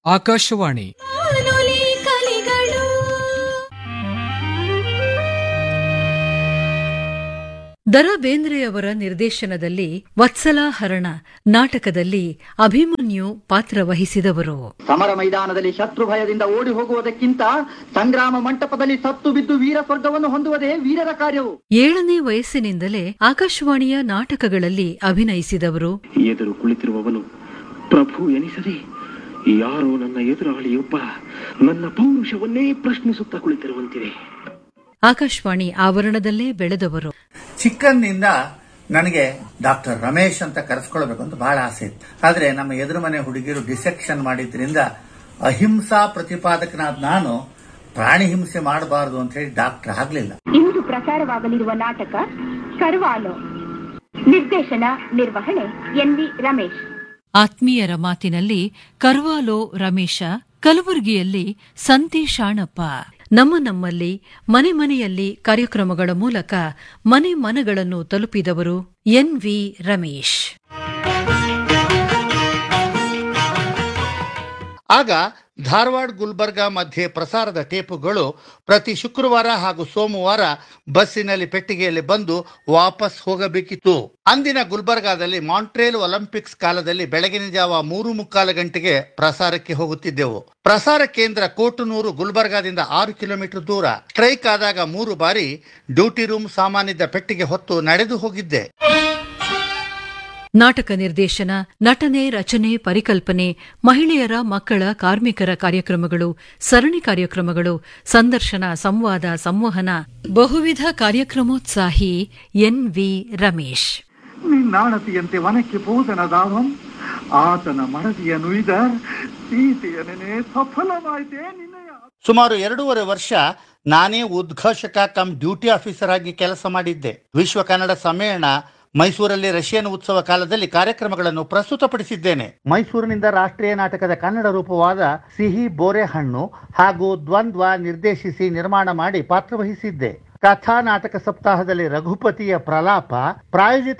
ಆಕಾಶವಾಣಿ ಬಾನುಲಿ ಕಲಿಗಳು ದರ ಬೇಂದ್ರೆಯವರ ನಿರ್ದೇಶನದಲ್ಲಿ ವತ್ಸಲಾಹರಣ ನಾಟಕದಲ್ಲಿ ಅಭಿಮನ್ಯು ಪಾತ್ರ ವಹಿಸಿದವರು ಸಮರ ಮೈದಾನದಲ್ಲಿ ಶತ್ರು ಭಯದಿಂದ ಓಡಿ ಹೋಗುವುದಕ್ಕಿಂತ ಸಂಗ್ರಾಮ ಮಂಟಪದಲ್ಲಿ ಸತ್ತು ಬಿದ್ದು ವೀರ ಸ್ವರ್ಗವನ್ನು ಹೊಂದುವುದೇ ವೀರರ ಕಾರ್ಯವು ಏಳನೇ ವಯಸ್ಸಿನಿಂದಲೇ ಆಕಾಶವಾಣಿಯ ನಾಟಕಗಳಲ್ಲಿ ಅಭಿನಯಿಸಿದವರು ಎದುರು ಕುಳಿತಿರುವವನು ಪ್ರಭು ಎನಿಸದೆ ಯಾರೋ ನನ್ನ ಎದುರಾಳಿಯೊಬ್ಬ ನನ್ನ ಪೌರುಷವನ್ನೇ ಪ್ರಶ್ನಿಸುತ್ತಾ ಕುಳಿತಿರುವಂತಿದೆ ಆಕಾಶವಾಣಿ ಆವರಣದಲ್ಲೇ ಬೆಳೆದವರು ಚಿಕ್ಕಂದಿನಿಂದ ನನಗೆ ಡಾಕ್ಟರ್ ರಮೇಶ್ ಅಂತ ಕರೆಸ್ಕೊಳ್ಬೇಕು ಅಂತ ಬಹಳ ಆಸೆ ಇತ್ತು ಆದ್ರೆ ನಮ್ಮ ಎದುರು ಮನೆ ಹುಡುಗಿರು ಡಿಸೆಕ್ಷನ್ ಮಾಡಿದ್ರಿಂದ ಅಹಿಂಸಾ ಪ್ರತಿಪಾದಕನಾದ ನಾನು ಪ್ರಾಣಿ ಹಿಂಸೆ ಮಾಡಬಾರದು ಅಂತ ಹೇಳಿ ಡಾಕ್ಟರ್ ಆಗ್ಲಿಲ್ಲ ಇಂದು ಪ್ರಸಾರವಾಗಲಿರುವ ನಾಟಕ ಕರ್ವಾಲೋ ನಿರ್ದೇಶನ ನಿರ್ವಹಣೆ ಎನ್ವಿ ರಮೇಶ್ ಆತ್ಮೀಯರ ಮಾತಿನಲ್ಲಿ ಕರ್ವಾಲೋ ರಮೇಶ ಕಲಬುರಗಿಯಲ್ಲಿ ಸಂತೆ ಶಾಣಪ್ಪ ನಮ್ಮ ನಮ್ಮಲ್ಲಿ ಮನೆ ಮನೆಯಲ್ಲಿ ಕಾರ್ಯಕ್ರಮಗಳ ಮೂಲಕ ಮನೆ ಮನಗಳನ್ನು ತಲುಪಿದವರು ಎನ್ ವಿ ರಮೇಶ್ ಆಗ ಧಾರವಾಡ ಗುಲ್ಬರ್ಗ ಮಧ್ಯೆ ಪ್ರಸಾರದ ಟೇಪುಗಳು ಪ್ರತಿ ಶುಕ್ರವಾರ ಹಾಗೂ ಸೋಮವಾರ ಬಸ್ಸಿನಲ್ಲಿ ಪೆಟ್ಟಿಗೆಯಲ್ಲಿ ಬಂದು ವಾಪಸ್ ಹೋಗಬೇಕಿತ್ತು ಅಂದಿನ ಗುಲ್ಬರ್ಗಾದಲ್ಲಿ ಮಾಂಟ್ರೇಲ್ ಒಲಿಂಪಿಕ್ಸ್ ಕಾಲದಲ್ಲಿ ಬೆಳಗಿನ ಜಾವ ಮೂರು ಮುಕ್ಕಾಲು ಗಂಟೆಗೆ ಪ್ರಸಾರಕ್ಕೆ ಹೋಗುತ್ತಿದ್ದೆವು ಪ್ರಸಾರ ಕೇಂದ್ರ ಕೋಟುನೂರು ಗುಲ್ಬರ್ಗಾದಿಂದ ಆರು ಕಿಲೋಮೀಟರ್ ದೂರ ಸ್ಟ್ರೈಕ್ ಆದಾಗ ಮೂರು ಬಾರಿ ಡ್ಯೂಟಿ ರೂಮ್ ಸಾಮಾನಿದ್ದ ಪೆಟ್ಟಿಗೆ ಹೊತ್ತು ನಡೆದು ಹೋಗಿದ್ದೆ ನಾಟಕ ನಿರ್ದೇಶನ ನಟನೆ ರಚನೆ ಪರಿಕಲ್ಪನೆ ಮಹಿಳೆಯರ ಮಕ್ಕಳ ಕಾರ್ಮಿಕರ ಕಾರ್ಯಕ್ರಮಗಳು ಸರಣಿ ಕಾರ್ಯಕ್ರಮಗಳು ಸಂದರ್ಶನ ಸಂವಾದ ಸಂವಹನ ಬಹುವಿಧ ಕಾರ್ಯಕ್ರಮೋತ್ಸಾಹಿ ಎನ್ ವಿ ರಮೇಶ್ ನಿನ್ನಾಣತಿಯಂತೆ ವನಕ್ಕೆ ಬೋಧನ ದಾವಂ ಆತನ ಮಡದಿಯ ನುಯ್ದ ಸೀತೆಯ ನೆನೆ ಸಫಲವಾಯಿತೆ ನಿನ್ನಯ ಸುಮಾರು ಎರಡೂವರೆ ವರ್ಷ ನಾನೇ ಉದ್ಘೋಷಕ ಕಮ್ ಡ್ಯೂಟಿ ಆಫೀಸರ್ ಆಗಿ ಕೆಲಸ ಮಾಡಿದ್ದೆ ವಿಶ್ವ ಕನ್ನಡ ಸಮ್ಮೇಳನ ಮೈಸೂರಲ್ಲಿ ರಷ್ಯನ್ ಉತ್ಸವ ಕಾಲದಲ್ಲಿ ಕಾರ್ಯಕ್ರಮಗಳನ್ನು ಪ್ರಸ್ತುತಪಡಿಸಿದ್ದೇನೆ ಮೈಸೂರಿನಿಂದ ರಾಷ್ಟ್ರೀಯ ನಾಟಕದ ಕನ್ನಡ ರೂಪವಾದ ಸಿಹಿ ಬೋರೆಹಣ್ಣು ಹಾಗೂ ದ್ವಂದ್ವ ನಿರ್ದೇಶಿಸಿ ನಿರ್ಮಾಣ ಮಾಡಿ ಪಾತ್ರವಹಿಸಿದ್ದೆ ಕಥಾ ನಾಟಕ ಸಪ್ತಾಹದಲ್ಲಿ ರಘುಪತಿಯ ಪ್ರಲಾಪ ಪ್ರಾಯೋಜಿತ